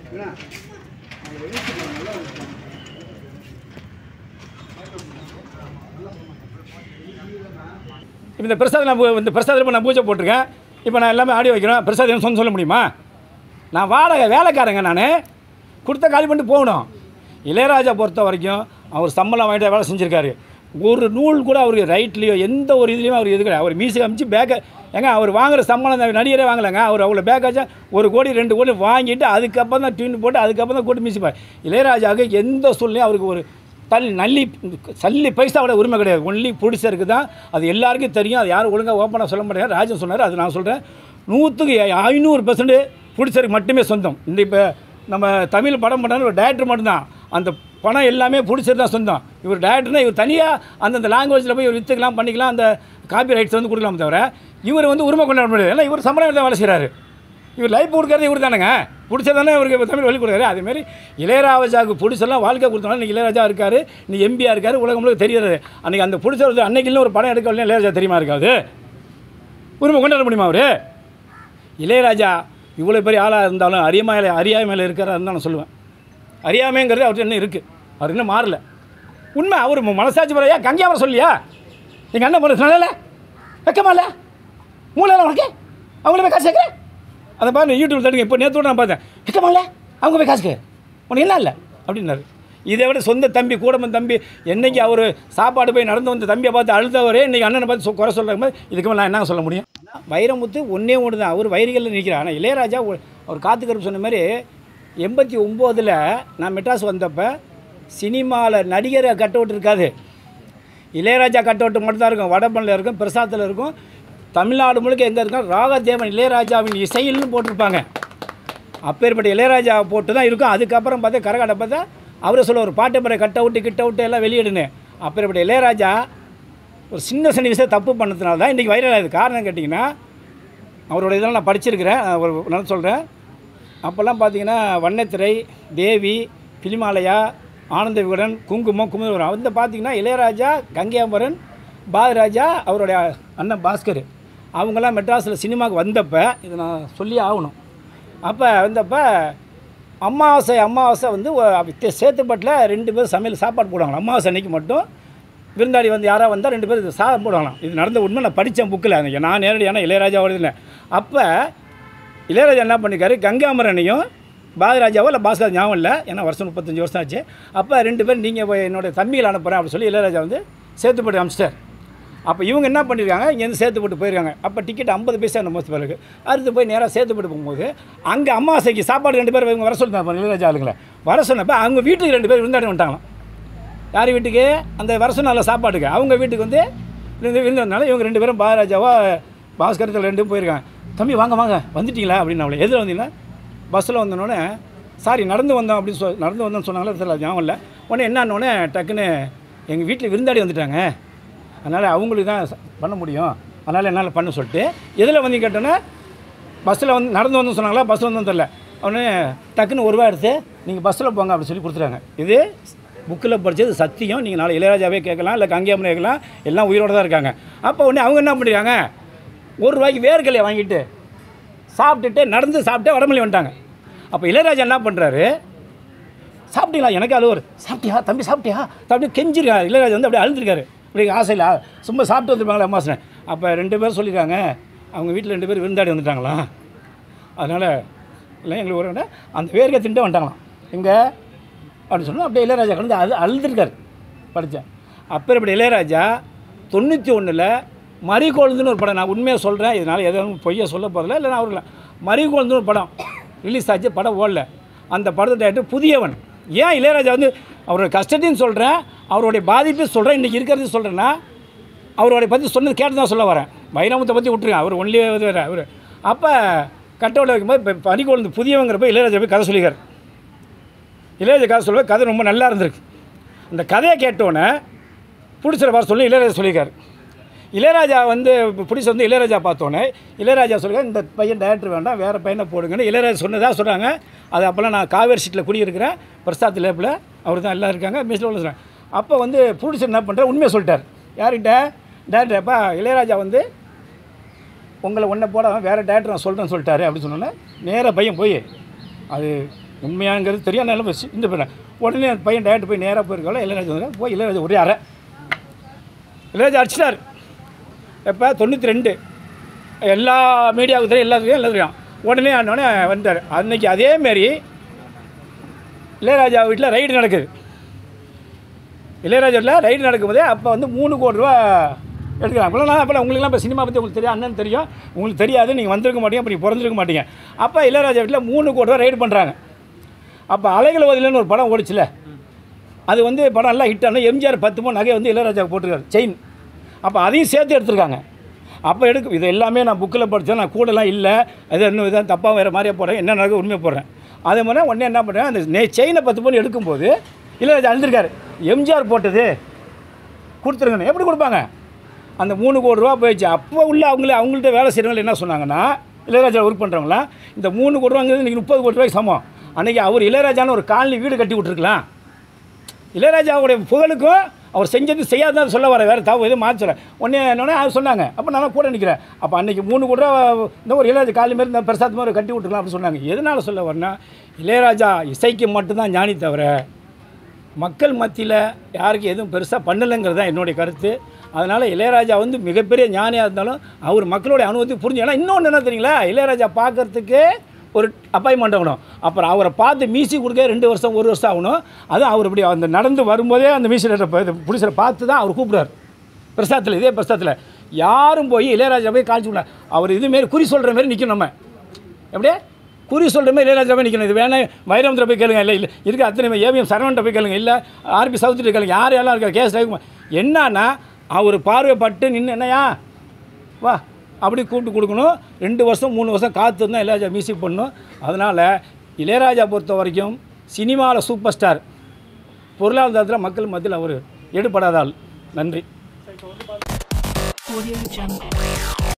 இப்போ இந்த பிரசாதம் நான் பூ- இந்த பிரசாதம் நான் பூஜை போட்டிருக்கேன் இப்போ நான் எல்லாமே ஆடி வைக்கிறேன் பிரசாதம் சொன்ன சொல்ல முடியுமா நான் வாடகை வேலைக்காரங்க நான் கொடுத்த காலி பண்ணிட்டு போகணும் இளையராஜா பொறுத்த வரைக்கும் அவர் சம்பளம் வாங்கிட்டு வேலை செஞ்சுருக்காரு ஒரு நூல் கூட அவருக்கு ரைட்லேயோ எந்த ஒரு இதுலேயும் அவர் இது கிடையாது அவர் மியூசிக் அமைச்சு பேக்கை ஏங்க அவர் வாங்குற சம்பளம் அந்த நடிகரே வாங்கலைங்க அவர் அவ்வளோ பேக்காச்சா ஒரு கோடி ரெண்டு கோடி வாங்கிட்டு அதுக்கப்புறம் தான் டியூன் போட்டு அதுக்கப்புறம் தான் கூட்டு மியூசிக் இளையராஜாவுக்கு எந்த சூழ்நிலையும் அவருக்கு ஒரு தள்ளி நல்லி சல்லி பைசாவோட உரிமை கிடையாது ஒன்லி ப்ரொடியூசருக்கு தான் அது எல்லாருக்கும் தெரியும் அது யாரும் ஒழுங்காக ஓப்பனாக சொல்ல மாட்டேங்க ராஜன் சொன்னார் அது நான் சொல்கிறேன் நூற்றுக்கு ஐநூறு பர்சன்ட் ப்ரொடியூசருக்கு மட்டுமே சொந்தம் இந்த இப்போ நம்ம தமிழ் படம் பண்ணாலும் ஒரு டேரக்டர் மட்டும்தான் அந்த பணம் எல்லாமே ப்ரொடியூசர் தான் சொந்தம் இவர் டேரக்டர்னா இவர் தனியாக அந்தந்த லாங்குவேஜில் போய் இவர் விற்றுக்கலாம் பண்ணிக்கலாம் அந்த காப்பி ரைட்ஸ் வந்து கொடுக்கலாம் தவிர இவர் வந்து உரிமை கொண்டாட முடியாது ஏன்னா இவர் சம்பளம் தான் வேலை செய்கிறாரு இவர் லைஃப் கொடுக்கறது இவர் தானேங்க பிடிச்ச தானே இவருக்கு தமிழ் வழி கொடுக்குறாரு அதேமாரி இளையராஜாவுக்கு பிடிச்செல்லாம் வாழ்க்கை கொடுத்தனால இன்றைக்கி இளையராஜா இருக்கார் நீ எம்பியாக இருக்கார் உலகம் முழுக்க தெரியாது அன்றைக்கி அந்த பிடிச்ச வந்து அன்னைக்கு ஒரு படம் எடுக்கவில்லை இளையராஜா தெரியுமா இருக்காது உரிமை கொண்டாட முடியுமா அவர் இளையராஜா இவ்வளோ பெரிய ஆளாக இருந்தாலும் அறியாமையில் அறியாமையில் இருக்கிறா தான் நான் சொல்லுவேன் அறியாமைங்கிறது அவர்கிட்ட இன்னும் இருக்குது அவர் இன்னும் மாறல உண்மை அவர் மனசாட்சி பரையா கங்கையாமரை சொல்லியா எங்கள் அண்ணன் பண்ண சொல்லல வெக்கமா இல்லை மூளை உனக்கு அவங்கள போய் காசு கேட்குறேன் அதை பாருங்க யூடியூப் தடுங்க இப்போ நேற்று நான் பார்த்தேன் வெக்கமா இல்லை அவங்க போய் காசு கேட்கு உனக்கு என்ன இல்லை அப்படின்னாரு இதை விட சொந்த தம்பி கூடமன் தம்பி என்னைக்கு அவர் சாப்பாடு போய் நடந்து வந்த தம்பியை பார்த்து அழுதவரே இன்றைக்கி அண்ணனை பார்த்து சொ- குறை சொல்கிற மாதிரி இதுக்கு மேலே நான் என்ன சொல்ல முடியும் வைரமுத்து ஒன்றே ஒன்று தான் அவர் வைரிகளில் நிற்கிறார் ஆனால் இளையராஜா ஒ- அவர் காத்துக்கருப்பு சொன்ன மாதிரி எண்பத்தி ஒம்போதில் நான் மெட்ராஸ் வந்தப்போ சினிமாவில் நடிகரை கட் அவுட் இருக்காது இளையராஜா கட் அவுட் மட்டும் தான் இருக்கும் வடபனில் இருக்கும் பிரசாத்தில் இருக்கும் தமிழ்நாடு முழுக்க எங்கே இருக்கும் ராகதேவன் இளையராஜாவின் இசையில்னு போட்டிருப்பாங்க அப்பேற்பட்ட இளையராஜா போட்டு தான் இருக்கும் அதுக்கப்புறம் பார்த்தா கரகாட்டை பார்த்தா அவரே சொல்ல ஒரு பாட்டு முறை கட் அவுட்டு கிட் அவுட்டு எல்லாம் வெளியிடுன்னு அப்பேற்பட்ட இளையராஜா ஒரு சின்ன சின்ன விஷயம் தப்பு பண்ணதுனால தான் இன்றைக்கி வைரல் ஆகுது காரணம் கேட்டிங்கன்னா அவரோட இதெல்லாம் நான் படிச்சிருக்கிறேன் அஹ் ஒரு நான் சொல்கிறேன் அப்போல்லாம் பார்த்தீங்கன்னா வண்ணத்திரை தேவி பிலிமாலயா ஆனந்த விகடன் குங்குமம் குமுதவரம் வந்து பார்த்தீங்கன்னா இளையராஜா கங்கையாம்பரன் பாரதிராஜா அவருடைய அண்ணன் பாஸ்கர் அவங்கெல்லாம் மெட்ராஸில் சினிமாவுக்கு வந்தப்போ இதை நான் சொல்லி ஆகணும் அப்போ வந்தப்போ அமாவாசை அமாவாசை வந்து ஒ- தே- சேத்துப்பட்டில் ரெண்டு பேர் சமையல் சாப்பாடு போடுவாங்க அமாவாசை அன்னைக்கு மட்டும் விருந்தாடி வந்து யாராக வந்தால் ரெண்டு பேர் சாதம் போடுவாங்களாம் இது நடந்த உண்மை நான் படித்தேன் புக்கில் நான் நேரடியான இளையராஜா இல்லை அப்போ இளையராஜா என்ன பண்ணிருக்காரு கங்காமரனையும் பாரதிராஜாவோ இல்லை பாஸ்கர் ஞாபகம் இல்லை ஏன்னா வருஷம் முப்பத்தஞ்சு வருஷம் ஆச்சு அப்போ ரெண்டு பேரும் நீங்கள் என்னோட தம்பிகளை அனுப்புகிறேன் அப்படின்னு சொல்லி இளையராஜா வந்து சேத்துப்பட்டு அமிச்சிட்டார் அப்போ இவங்க என்ன பண்ணியிருக்காங்க இங்கேருந்து சேத்துப்பட்டு போயிருக்காங்க அப்போ டிக்கெட் ஐம்பது பைசா நம்ம பிறகு அடுத்து போய் நேராக சேத்துப்பட்டு போகும்போது அங்கே அமாவாசைக்கு சாப்பாடு ரெண்டு பேர் இவங்க வர சொல்லிட்டாங்க இளையராஜா ஆளுங்களை வர சொன்னப்போ அவங்க வீட்டுக்கு ரெண்டு பேர் விருந்தாடி வந்துட்டாங்களாம் யார் வீட்டுக்கு அந்த வர சொன்னால சாப்பாட்டுக்கு அவங்க வீட்டுக்கு வந்து விருந்து விருந்து வந்தனால இவங்க ரெண்டு பேரும் பாரராஜாவா பாஸ்கரத்தில் ரெண்டும் போயிருக்காங்க தம்பி வாங்க வாங்க வந்துட்டீங்களா அப்படின்னு அவளை எதில் வந்தீங்கன்னா பஸ்ஸில் வந்தோடனே சாரி நடந்து வந்தோம் அப்படின்னு சொல் நடந்து வந்தோம்னு சொன்னாங்களே தெரியல ஞாபகம் இல்லை உடனே என்னன்னொடனே டக்குன்னு எங்கள் வீட்டில் விருந்தாடி வந்துட்டாங்க அதனால் அவங்களுக்கு தான் ச- பண்ண முடியும் அதனால் என்னால் பண்ண சொல்லிட்டு எதில் வந்து கேட்டோன்னே பஸ்ஸில் வந்து நடந்து வந்து சொன்னாங்களா பஸ்ஸில் வந்து தெரில உடனே டக்குன்னு ஒரு ரூபா எடுத்து நீங்கள் பஸ்ஸில் போங்க அப்படின்னு சொல்லி கொடுத்துட்டாங்க இது புக்கில் படித்தது சத்தியம் நீங்கள் நாளை இளையராஜாவே கேட்கலாம் இல்லை கங்கையம்மன் கேட்கலாம் எல்லாம் உயிரோடு தான் இருக்காங்க அப்போ உடனே அவங்க என்ன பண்ணிருக்காங்க ஒரு ரூபாய்க்கு வேர்க்கலையை வாங்கிட்டு சாப்பிட்டுட்டு நடந்து சாப்பிட்டு வடமொழி வந்துட்டாங்க அப்போ இளையராஜா என்ன பண்ணுறாரு சாப்பிட்டீங்களா எனக்கு அது ஒரு சாப்பிட்டியா தம்பி சாப்பிட்டியா தம்பி கெஞ்சிருக்காரு இளையராஜா வந்து அப்படியே அழுதுருக்காரு இப்படி ஆசையில் சும்மா சாப்பிட்டு வந்துருப்பாங்களே அம்மாசனை அப்போ ரெண்டு பேரும் சொல்லியிருக்காங்க அவங்க வீட்டில் ரெண்டு பேர் விருந்தாடி வந்துட்டாங்களாம் அதனால் இல்லை எங்களுக்கு ஒரு அந்த வேர்க்கை தின்ட்டு வந்துட்டாங்களாம் எங்கே அப்படின்னு சொன்னால் அப்படியே இளையராஜா கலந்து அது அழுதுருக்காரு படித்தேன் அப்பேற்பட்ட இளையராஜா தொண்ணூற்றி ஒன்றில் மறிகோழ்ந்துன்னு ஒரு படம் நான் உண்மையாக சொல்கிறேன் இதனால் எதுவும் பொய்யை சொல்ல போகிறதில்ல இல்லை நான் அவர்கள மறிகோழ்ந்துன்னு ஒரு படம் ரிலீஸ் ஆச்சு படம் ஓடல அந்த படத்தை டேரக்டர் புதியவன் ஏன் இளையராஜா வந்து அவரோட கஷ்டத்தையும் சொல்கிறேன் அவருடைய பாதிப்பையும் சொல்கிறேன் இன்றைக்கி இருக்கிறது சொல்கிறேன்னா அவருடைய பற்றி சொன்னது கேட்டு தான் சொல்ல வரேன் வைரமுத்தை பற்றி விட்டுருங்க அவர் ஒன்லி வேறு அவர் அப்போ கட்டோட வைக்கும்போது இப்போ பனிக்கொழுந்து புதியவங்கிறப்ப இளையராஜா போய் கதை சொல்லிக்கார் இளையராஜா கதை சொல்ல கதை ரொம்ப நல்லா இருந்திருக்கு அந்த கதையை கேட்டோன்னே பிடிச்சல வர சொல்லி இளையராஜா சொல்லியிருக்காரு இளையராஜா வந்து பிடிச்ச வந்து இளையராஜா பார்த்தோன்னே இளையராஜா சொல்லுங்க இந்த பையன் டேரக்டர் வேண்டாம் வேறு பையனை போடுங்கன்னு இளையராஜா சொன்னதாக சொல்கிறாங்க அது அப்போல்லாம் நான் காவேரி சீட்டில் குடியிருக்கிறேன் பிரசாத் லேப்பில் அவர் தான் எல்லாம் இருக்காங்க மிஸ்ல உள்ள சொல்கிறேன் அப்போ வந்து ப்ரொடியூசர் என்ன பண்ணுறாரு உண்மையை சொல்லிட்டார் யார்கிட்ட டேரக்டர் அப்பா இளையராஜா வந்து உங்களை ஒன்றை போட வேறு டேரக்டர் நான் சொல்கிறேன்னு சொல்லிட்டாரு அப்படின்னு சொன்னோன்னே நேராக பையன் போய் அது உண்மையாங்கிறது தெரியும் நல்லா வச்சு இந்த பண்ண உடனே அந்த பையன் டேரக்ட் போய் நேராக போயிருக்கால இளையராஜா வந்தாரு. போய் இளையராஜா ஒரே அறை இளையராஜா அடிச்சிட்டார் எப்போ தொண்ணூற்றி ரெண்டு எல்லா மீடியாவுக்கு தெரியும் எல்லாத்துக்கும் எல்லாம் தெரியும் உடனே ஆனோடனே வந்தார் அன்னைக்கு அதேமாரி இளையராஜா வீட்டில் ரைடு நடக்குது இளையராஜா வீட்டில் ரைடு நடக்கும்போதே அப்போ வந்து மூணு கோடி ரூபா எடுக்கிறாங்க அப்போலாம் நான் அப்போ உங்களுக்குலாம் இப்போ சினிமா பற்றி உங்களுக்கு தெரியும் அண்ணன் தெரியும் உங்களுக்கு தெரியாது நீங்கள் வந்திருக்க மாட்டீங்க அப்போ நீங்கள் பிறந்திருக்க மாட்டீங்க அப்போ இளையராஜா வீட்டில் மூணு கோடி ரூபா ரைடு பண்ணுறாங்க அப்போ அலைகள் வதிலன்னு ஒரு படம் ஓடிச்சுல அது வந்து படம் எல்லாம் ஹிட் ஆனால் எம்ஜிஆர் பத்து மூணு நகை வந்து இளையராஜாவுக்கு போட்டிருக்காரு செயின் அப்போ அதையும் சேர்த்து எடுத்திருக்காங்க அப்போ எடுக்க இது எல்லாமே நான் புக்கில் படித்தேன் நான் கூடலாம் இல்லை அது இன்னும் இதான் தப்பாக வேறு மாதிரியே போடுறேன் என்ன நடக்க உண்மையை போடுறேன் அதே மாதிரி உடனே என்ன பண்ணுறேன் அந்த நெ செயினை பத்து பவுன் எடுக்கும்போது இளையராஜா அழுந்திருக்காரு எம்ஜிஆர் போட்டது கொடுத்துருங்கண்ணே எப்படி கொடுப்பாங்க அந்த மூணு கோடி ரூபா போயிடுச்சு அப்போ உள்ள அவங்களே அவங்கள்ட்ட வேலை செய்கிறவங்க என்ன சொன்னாங்கன்னா இளையராஜா ஒர்க் பண்ணுறவங்களாம் இந்த மூணு கோடி ரூபாங்கிறது இன்றைக்கி முப்பது கோடி ரூபாய்க்கு சமம் அன்றைக்கி அவர் இளையராஜான்னு ஒரு காலனி வீடு கட்டி விட்ருக்கலாம் இளையராஜாவுடைய புகழுக்கும் அவர் செஞ்சது செய்யாதான் சொல்ல வர வேறு தவறு எதுவும் மாற்ற சொல்ல உடனே என்னன்னா அது சொன்னாங்க அப்போ நான் கூட நிற்கிறேன் அப்போ அன்றைக்கி மூணு கூட இந்த ஒரு இளையராஜா காலி மாதிரி இந்த பிரசாத் மாதிரி கட்டி விட்டுருக்கலாம் அப்படின்னு சொன்னாங்க எதனால் சொல்ல வரேன்னா இளையராஜா இசைக்கு மட்டும்தான் ஞானி தவிர மக்கள் மத்தியில் யாருக்கும் எதுவும் பெருசாக பண்ணலைங்கிறது தான் என்னுடைய கருத்து அதனால் இளையராஜா வந்து மிகப்பெரிய ஞானியாக இருந்தாலும் அவர் மக்களுடைய அனுபவத்தை புரிஞ்சு ஏன்னா இன்னொன்று என்ன தெரியுங்களா இளையராஜா பார்க்கறதுக்கு ஒரு அப்பாயின்மெண்ட் ஆகணும் அப்புறம் அவரை பார்த்து மீசி கொடுக்க ரெண்டு வருஷம் ஒரு வருஷம் ஆகணும் அதுவும் அவர் இப்படி அந்த நடந்து வரும்போதே அந்த மீசி புடிசரை பார்த்து தான் அவர் கூப்பிடுறாரு பிரசாத்தில் இதே பிரசாத்தில் யாரும் போய் இளையராஜா போய் காய்ச்சி விடல அவர் இதுமாரி குறி சொல்கிற மாதிரி நிற்கணும் நம்ம எப்படியே குறி சொல்கிற மாதிரி இளையராஜா போய் நிற்கணும் இது வேணா வைரமுத்திர போய் கேளுங்க இல்லை இல்லை இருக்க அத்தனை ஏவிஎம் சரவண்ட போய் கேளுங்க இல்லை ஆர்பி சவுத்திரி கேளுங்க யார் யாரெல்லாம் இருக்கா கேஸ் ரவிக்குமார் என்னன்னா அவர் பார்வைப்பட்டு நின்று என்னையா வா அப்படி கூப்பிட்டு கொடுக்கணும் ரெண்டு வருஷம் மூணு வருஷம் காத்து தான் இளையராஜா மியூசிக் பண்ணணும் அதனால் இளையராஜா பொறுத்த வரைக்கும் சினிமாவில் சூப்பர் ஸ்டார் பொருளாதாரத்தில் மக்கள் மத்தியில் அவர் எடுபடாத ஆள் நன்றி Audio Jungle.